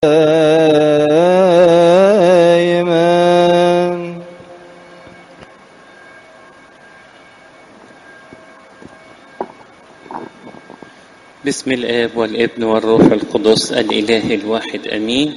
دائما بسم الآب والابن والروح القدس الإله الواحد أمين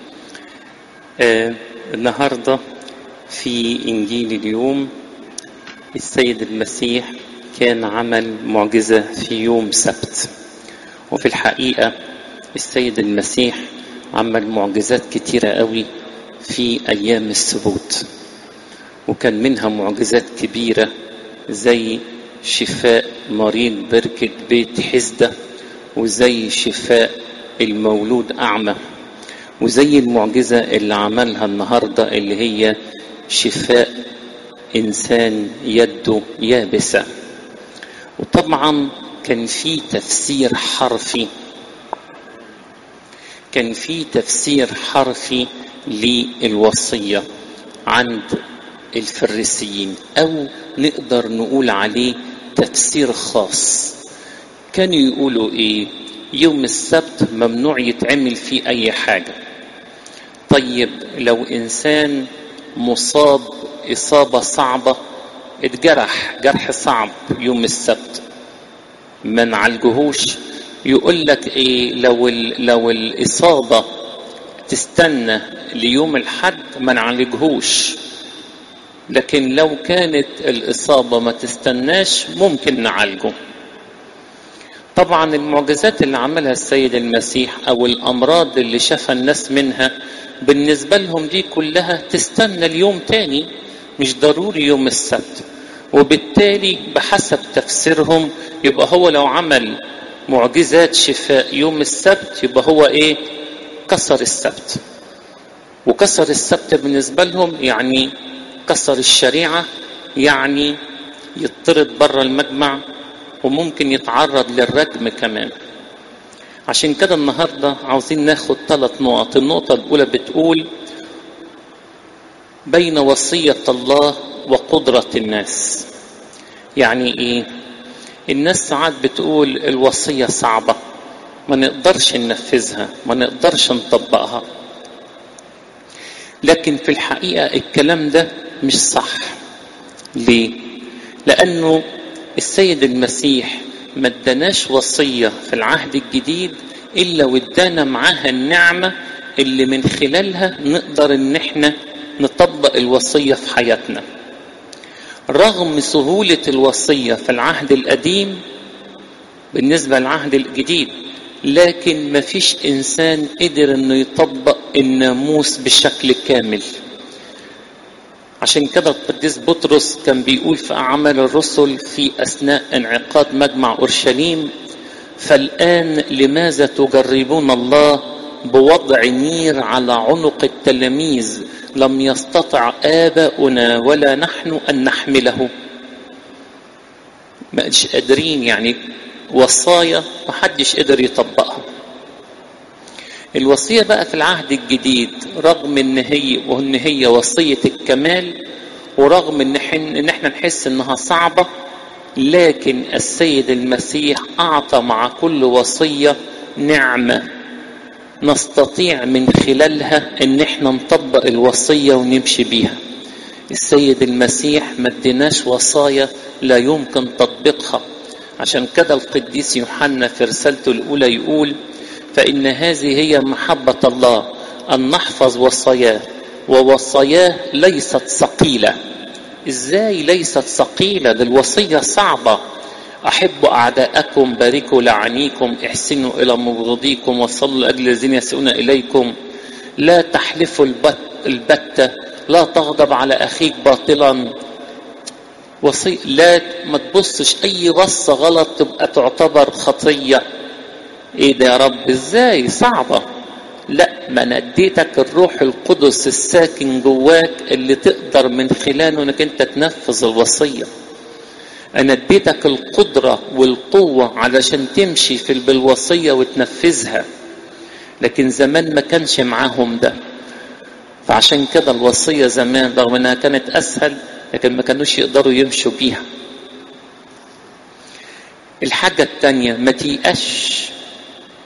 آه النهاردة في إنجيل اليوم السيد المسيح كان عمل معجزة في يوم سبت وفي الحقيقة السيد المسيح عمل معجزات كتيرة قوي في أيام السبوت وكان منها معجزات كبيرة زي شفاء مريض بركة بيت حزدة وزي شفاء المولود أعمى وزي المعجزة اللي عملها النهاردة اللي هي شفاء إنسان يده يابسة وطبعا كان في تفسير حرفي كان في تفسير حرفي للوصية عند الفريسيين أو نقدر نقول عليه تفسير خاص كانوا يقولوا إيه يوم السبت ممنوع يتعمل فيه أي حاجة طيب لو إنسان مصاب إصابة صعبة اتجرح جرح صعب يوم السبت ما نعالجهوش يقول لك ايه لو لو الاصابه تستنى ليوم الحد ما نعالجهوش لكن لو كانت الاصابه ما تستناش ممكن نعالجه طبعا المعجزات اللي عملها السيد المسيح او الامراض اللي شفى الناس منها بالنسبه لهم دي كلها تستنى اليوم تاني مش ضروري يوم السبت وبالتالي بحسب تفسيرهم يبقى هو لو عمل معجزات شفاء يوم السبت يبقى هو ايه كسر السبت وكسر السبت بالنسبة لهم يعني كسر الشريعة يعني يطرد بره المجمع وممكن يتعرض للرجم كمان عشان كده النهاردة عاوزين ناخد ثلاث نقط النقطة الأولى بتقول بين وصية الله وقدرة الناس يعني ايه الناس ساعات بتقول الوصية صعبة ما نقدرش ننفذها ما نقدرش نطبقها لكن في الحقيقة الكلام ده مش صح ليه لأنه السيد المسيح ما اداناش وصية في العهد الجديد إلا وادانا معاها النعمة اللي من خلالها نقدر ان احنا نطبق الوصية في حياتنا رغم سهولة الوصية في العهد القديم بالنسبة للعهد الجديد لكن ما فيش إنسان قدر إنه يطبق الناموس بشكل كامل عشان كده القديس بطرس كان بيقول في أعمال الرسل في أثناء انعقاد مجمع أورشليم فالآن لماذا تجربون الله بوضع نير على عنق التلاميذ لم يستطع آباؤنا ولا نحن أن نحمله مش قادرين يعني وصايا محدش قدر يطبقها الوصية بقى في العهد الجديد رغم ان هي وان هي وصية الكمال ورغم ان ان احنا نحس انها صعبة لكن السيد المسيح اعطى مع كل وصية نعمة نستطيع من خلالها ان احنا نطبق الوصية ونمشي بيها السيد المسيح ما اديناش وصايا لا يمكن تطبيقها عشان كده القديس يوحنا في رسالته الاولى يقول فان هذه هي محبة الله ان نحفظ وصاياه ووصاياه ليست ثقيلة ازاي ليست ثقيلة دي الوصية صعبة أحبوا أعداءكم باركوا لعنيكم احسنوا إلى مبغضيكم وصلوا لأجل الذين يسئون إليكم لا تحلفوا البت البتة لا تغضب على أخيك باطلا وصي لا ما تبصش أي بصة غلط تبقى تعتبر خطية إيه ده يا رب إزاي صعبة لا ما انا اديتك الروح القدس الساكن جواك اللي تقدر من خلاله انك انت تنفذ الوصيه انا اديتك القدره والقوه علشان تمشي في بالوصيه وتنفذها لكن زمان ما كانش معاهم ده فعشان كده الوصيه زمان رغم انها كانت اسهل لكن ما كانوش يقدروا يمشوا بيها الحاجه التانيه ما تيأش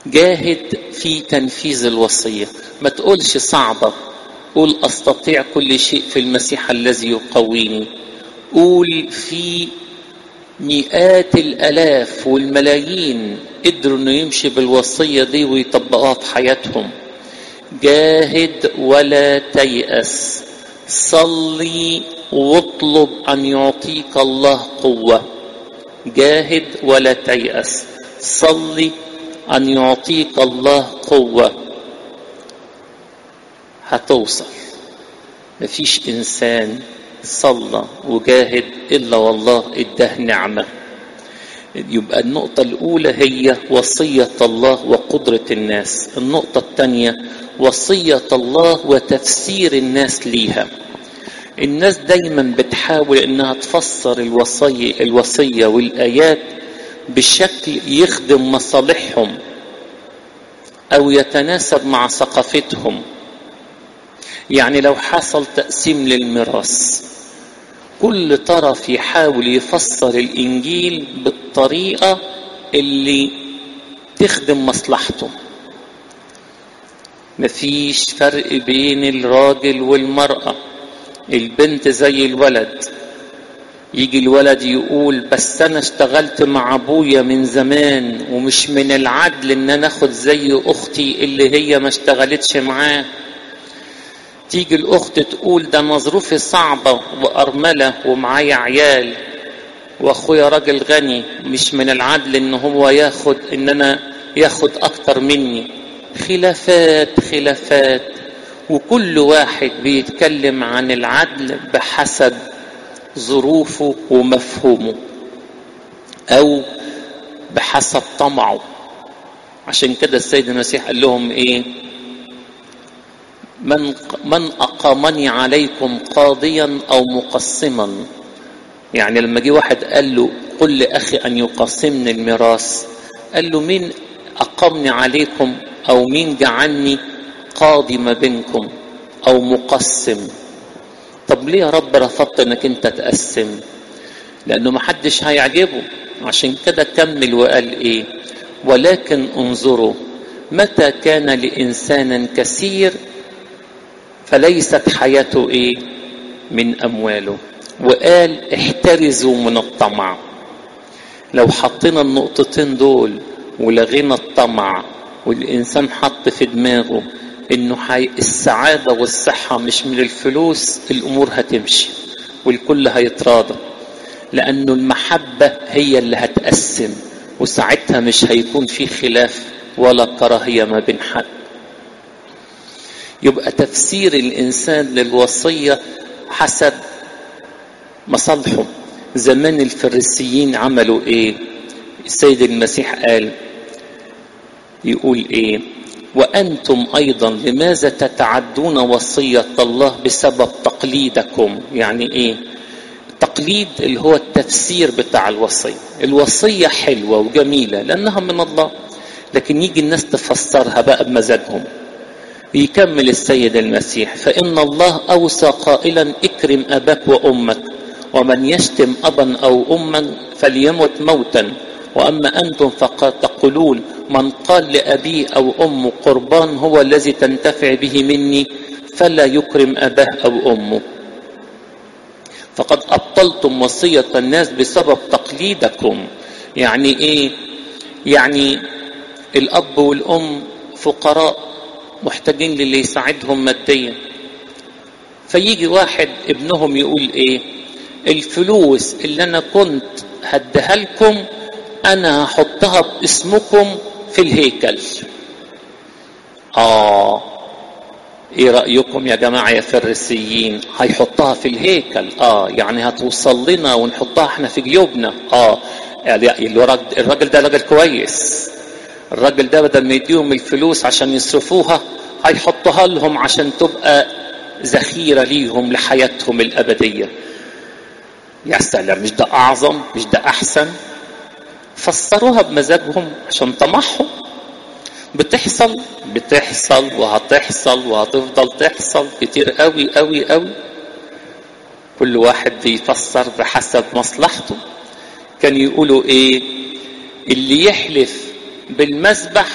جاهد في تنفيذ الوصية ما تقولش صعبة قول أستطيع كل شيء في المسيح الذي يقويني قول في مئات الآلاف والملايين قدروا إنه يمشي بالوصية دي ويطبقوها في حياتهم جاهد ولا تيأس صلي واطلب أن يعطيك الله قوة جاهد ولا تيأس صلي أن يعطيك الله قوة هتوصل مفيش إنسان صلى وجاهد إلا والله إداه نعمة يبقى النقطة الأولى هي وصية الله وقدرة الناس النقطة الثانية وصية الله وتفسير الناس ليها الناس دايما بتحاول انها تفسر الوصية, الوصية والآيات بشكل يخدم مصالحهم او يتناسب مع ثقافتهم يعني لو حصل تقسيم للميراث كل طرف يحاول يفسر الانجيل بالطريقه اللي تخدم مصلحته مفيش فرق بين الراجل والمراه البنت زي الولد يجي الولد يقول بس انا اشتغلت مع ابويا من زمان ومش من العدل ان انا اخد زي اختي اللي هي ما اشتغلتش معاه تيجي الاخت تقول ده انا ظروفي صعبه وارمله ومعايا عيال واخويا راجل غني مش من العدل ان هو ياخد ان انا ياخد اكتر مني خلافات خلافات وكل واحد بيتكلم عن العدل بحسب ظروفه ومفهومه او بحسب طمعه عشان كده السيد المسيح قال لهم ايه من من اقامني عليكم قاضيا او مقسما يعني لما جه واحد قال له قل لاخي ان يقسمني الميراث قال له مين اقامني عليكم او مين جعلني قاضي ما بينكم او مقسم طب ليه يا رب رفضت انك انت تقسم لانه ما حدش هيعجبه عشان كده كمل وقال ايه ولكن انظروا متى كان لانسان كثير فليست حياته ايه من امواله وقال احترزوا من الطمع لو حطينا النقطتين دول ولغينا الطمع والانسان حط في دماغه انه حي... السعاده والصحه مش من الفلوس الامور هتمشي والكل هيتراضى لانه المحبه هي اللي هتقسم وساعتها مش هيكون في خلاف ولا كراهيه ما بين حد يبقى تفسير الانسان للوصيه حسب مصالحه زمان الفريسيين عملوا ايه السيد المسيح قال يقول ايه وانتم ايضا لماذا تتعدون وصيه الله بسبب تقليدكم يعني ايه التقليد اللي هو التفسير بتاع الوصيه الوصيه حلوه وجميله لانها من الله لكن يجي الناس تفسرها بقى بمزاجهم يكمل السيد المسيح فإن الله أوصى قائلا اكرم أباك وأمك ومن يشتم أبا أو أما فليمت موتا وأما أنتم فقد تقولون من قال لأبيه أو أمه قربان هو الذي تنتفع به مني فلا يكرم أباه أو أمه فقد أبطلتم وصية الناس بسبب تقليدكم يعني إيه يعني الأب والأم فقراء محتاجين للي يساعدهم ماديا فيجي واحد ابنهم يقول ايه الفلوس اللي انا كنت هديها لكم انا هحطها باسمكم في الهيكل اه ايه رايكم يا جماعه يا فريسيين هيحطها في الهيكل اه يعني هتوصل لنا ونحطها احنا في جيوبنا اه يعني الراجل ده راجل كويس الراجل ده بدل ما يديهم الفلوس عشان يصرفوها هيحطها لهم عشان تبقى ذخيرة ليهم لحياتهم الأبدية يا سلام مش ده أعظم مش ده أحسن فسروها بمزاجهم عشان طمعهم بتحصل بتحصل وهتحصل وهتفضل تحصل كتير قوي قوي قوي كل واحد بيفسر بحسب مصلحته كان يقولوا ايه اللي يحلف بالمسبح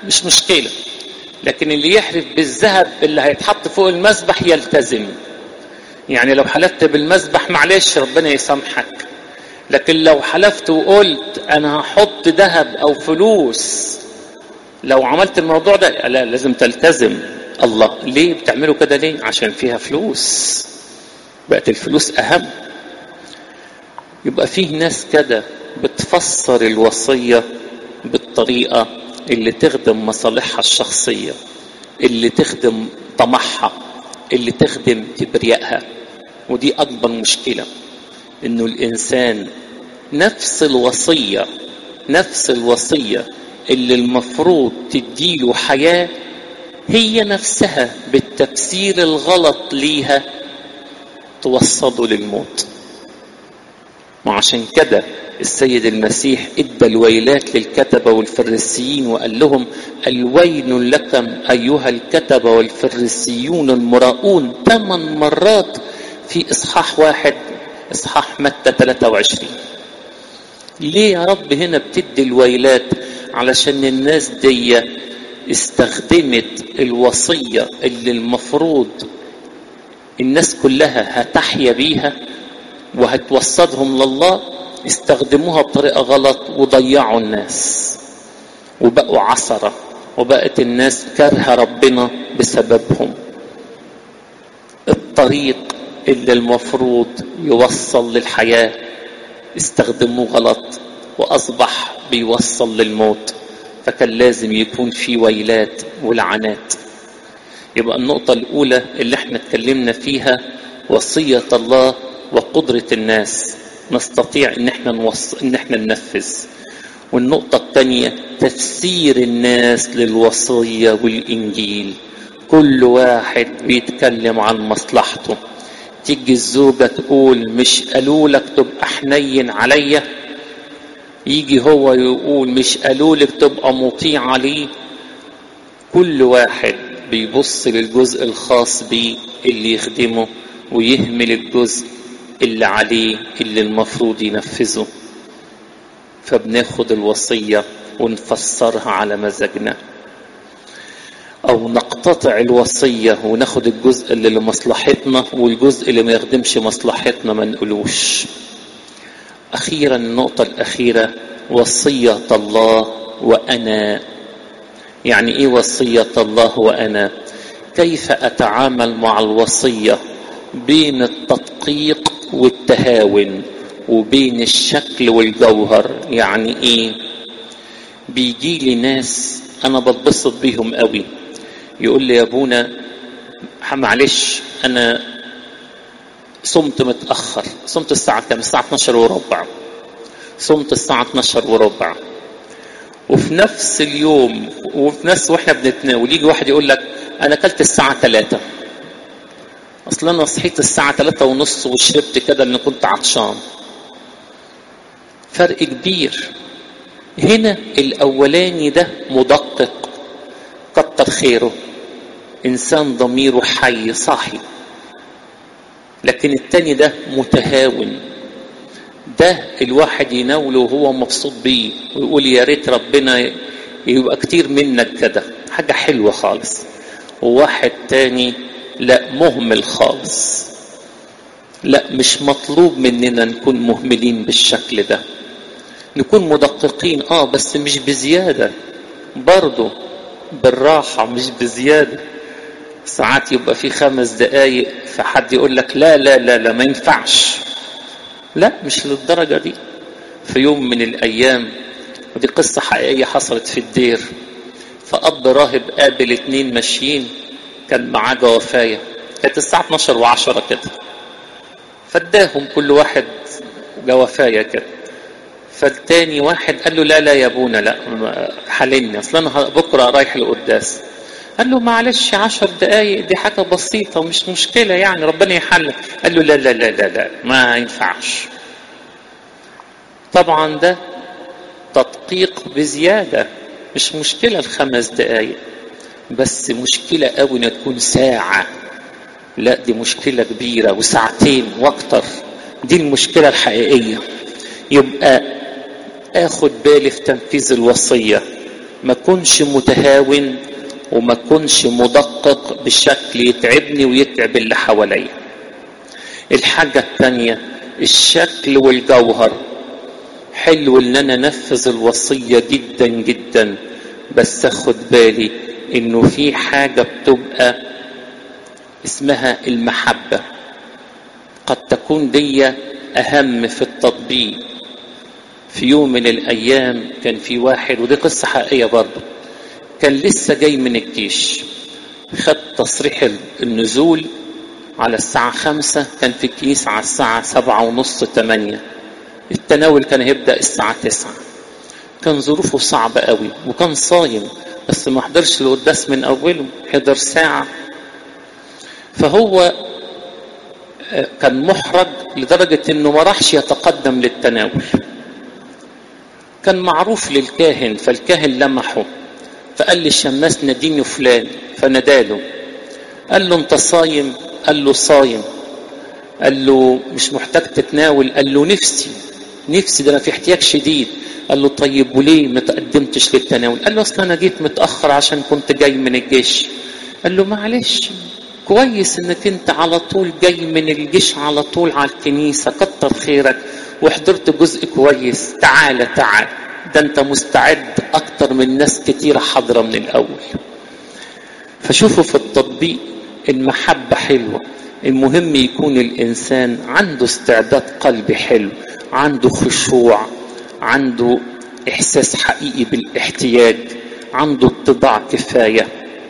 مش مشكلة لكن اللي يحلف بالذهب اللي هيتحط فوق المذبح يلتزم يعني لو حلفت بالمذبح معلش ربنا يسامحك لكن لو حلفت وقلت انا هحط ذهب او فلوس لو عملت الموضوع ده لا لازم تلتزم الله ليه بتعملوا كده ليه عشان فيها فلوس بقت الفلوس اهم يبقى فيه ناس كده بتفسر الوصية بالطريقة اللي تخدم مصالحها الشخصية اللي تخدم طمعها اللي تخدم كبريائها ودي أكبر مشكلة إنه الإنسان نفس الوصية نفس الوصية اللي المفروض تديله حياة هي نفسها بالتفسير الغلط ليها توصله للموت وعشان كده السيد المسيح ادى الويلات للكتبه والفريسيين وقال لهم الويل لكم ايها الكتبه والفريسيون المراؤون ثمان مرات في اصحاح واحد اصحاح متى 23 ليه يا رب هنا بتدي الويلات علشان الناس دي استخدمت الوصيه اللي المفروض الناس كلها هتحيا بيها وهتوصلهم لله استخدموها بطريقة غلط وضيعوا الناس وبقوا عصرة وبقت الناس كارهة ربنا بسببهم الطريق اللي المفروض يوصل للحياة استخدموه غلط وأصبح بيوصل للموت فكان لازم يكون في ويلات ولعنات يبقى النقطة الأولى اللي احنا اتكلمنا فيها وصية الله وقدرة الناس نستطيع ان احنا نوص... ان احنا ننفذ والنقطة الثانية تفسير الناس للوصية والإنجيل كل واحد بيتكلم عن مصلحته تيجي الزوجة تقول مش قالوا لك تبقى حنين عليا يجي هو يقول مش قالوا لك تبقى مطيع لي كل واحد بيبص للجزء الخاص بيه اللي يخدمه ويهمل الجزء اللي عليه اللي المفروض ينفذه فبناخد الوصية ونفسرها على مزاجنا أو نقتطع الوصية وناخد الجزء اللي لمصلحتنا والجزء اللي ما يخدمش مصلحتنا ما نقولوش أخيرا النقطة الأخيرة وصية الله وأنا يعني إيه وصية الله وأنا كيف أتعامل مع الوصية بين التدقيق والتهاون وبين الشكل والجوهر يعني ايه بيجي لي ناس انا بتبسط بيهم قوي يقول لي يا ابونا معلش انا صمت متاخر صمت الساعه كام الساعه 12 وربع صمت الساعه 12 وربع وفي نفس اليوم وفي نفس واحنا بنتناول يجي واحد يقول لك انا اكلت الساعه 3 اصل انا صحيت الساعه 3 ونص وشربت كده لان كنت عطشان فرق كبير هنا الاولاني ده مدقق كتر خيره انسان ضميره حي صاحي لكن التاني ده متهاون ده الواحد يناوله وهو مبسوط بيه ويقول يا ريت ربنا يبقى كتير منك كده حاجة حلوة خالص وواحد تاني لا مهمل خالص لا مش مطلوب مننا نكون مهملين بالشكل ده نكون مدققين اه بس مش بزيادة برضه بالراحة مش بزيادة ساعات يبقى في خمس دقايق فحد يقول لك لا لا لا لا ما ينفعش لا مش للدرجة دي في يوم من الأيام ودي قصة حقيقية حصلت في الدير فأب راهب قابل اتنين ماشيين كان معاه جوافاية كانت الساعة 12 و10 كده فاداهم كل واحد جوافاية كده فالتاني واحد قال له لا لا يا ابونا لا حللني اصل انا بكره رايح لقداس قال له معلش عشر دقايق دي حاجه بسيطه ومش مشكله يعني ربنا يحلك قال له لا لا لا لا لا ما ينفعش طبعا ده تدقيق بزياده مش مشكله الخمس دقايق بس مشكله قوي انها تكون ساعه لا دي مشكله كبيره وساعتين واكتر دي المشكله الحقيقيه يبقى اخد بالي في تنفيذ الوصيه ما كنش متهاون وما كنش مدقق بشكل يتعبني ويتعب اللي حواليا الحاجة الثانية الشكل والجوهر حلو ان انا انفذ الوصية جدا جدا بس اخد بالي انه في حاجة بتبقى اسمها المحبة قد تكون دي اهم في التطبيق في يوم من الايام كان في واحد ودي قصة حقيقية برضه كان لسه جاي من الجيش خد تصريح النزول على الساعة خمسة كان في الكنيسة على الساعة سبعة ونص تمانية التناول كان هيبدأ الساعة تسعة كان ظروفه صعبة قوي وكان صايم بس ما حضرش القداس من أوله حضر ساعة فهو كان محرج لدرجة انه ما راحش يتقدم للتناول كان معروف للكاهن فالكاهن لمحه فقال لي الشماس ناديني فلان فناداله قال له انت صايم قال له صايم قال له مش محتاج تتناول قال له نفسي نفسي ده انا في احتياج شديد قال له طيب وليه ما تقدمتش للتناول قال له اصل انا جيت متاخر عشان كنت جاي من الجيش قال له معلش كويس انك انت على طول جاي من الجيش على طول على الكنيسه كتر خيرك وحضرت جزء كويس تعالى تعال ده انت مستعد اكتر من ناس كتيره حاضره من الاول فشوفوا في التطبيق المحبه حلوه المهم يكون الانسان عنده استعداد قلبي حلو عنده خشوع عنده احساس حقيقي بالاحتياج عنده اتضاع كفايه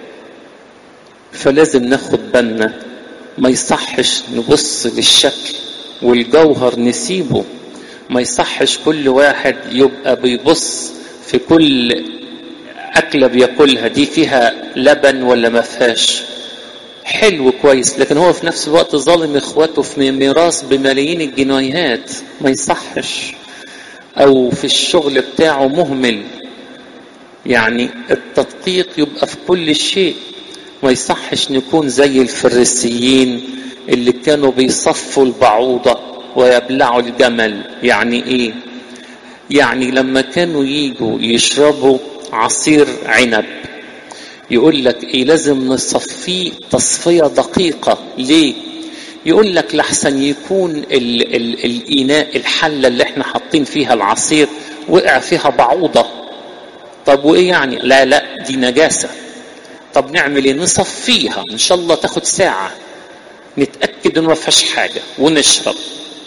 فلازم ناخد بالنا ما يصحش نبص للشكل والجوهر نسيبه ما يصحش كل واحد يبقى بيبص في كل أكلة بياكلها دي فيها لبن ولا ما فيهاش حلو كويس لكن هو في نفس الوقت ظالم اخواته في ميراث بملايين الجنيهات ما يصحش او في الشغل بتاعه مهمل يعني التدقيق يبقى في كل شيء ما يصحش نكون زي الفريسيين اللي كانوا بيصفوا البعوضة ويبلعوا الجمل يعني ايه يعني لما كانوا يجوا يشربوا عصير عنب يقول لك ايه لازم نصفيه تصفية دقيقة ليه يقول لك لحسن يكون ال ال الإناء الحلة اللي احنا حاطين فيها العصير وقع فيها بعوضة طب وايه يعني لا لا دي نجاسة طب نعمل ايه نصفيها ان شاء الله تاخد ساعة نتأكد انه ما فيهاش حاجة ونشرب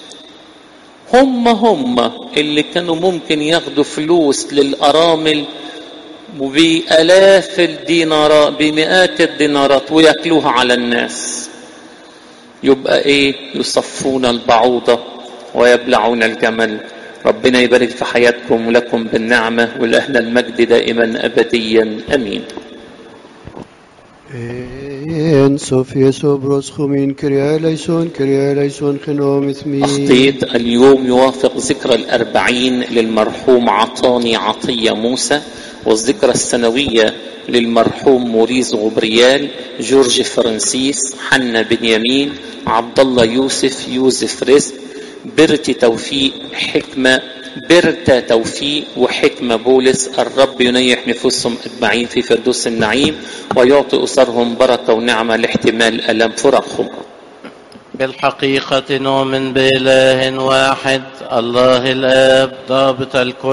هم هم اللي كانوا ممكن ياخدوا فلوس للأرامل وبآلاف الدينارات بمئات الدينارات وياكلوها على الناس يبقى ايه يصفون البعوضة ويبلعون الجمل ربنا يبارك في حياتكم ولكم بالنعمة ولأهل المجد دائما أبديا أمين En Sofie Sobros Khumin Kriya Layson Kriya Layson Khinom Ithmi أخطيت اليوم يوافق ذكرى الأربعين للمرحوم عطاني عطية موسى والذكرى السنوية للمرحوم موريز غبريال جورج فرانسيس حنا بنيامين عبد الله يوسف يوسف رزق برتي توفيق حكمة برتا توفيق وحكمة بولس الرب ينيح نفوسهم أجمعين في فردوس النعيم ويعطي أسرهم بركة ونعمة لاحتمال ألم فرقهم بالحقيقة نؤمن بإله واحد الله الآب ضابط الكل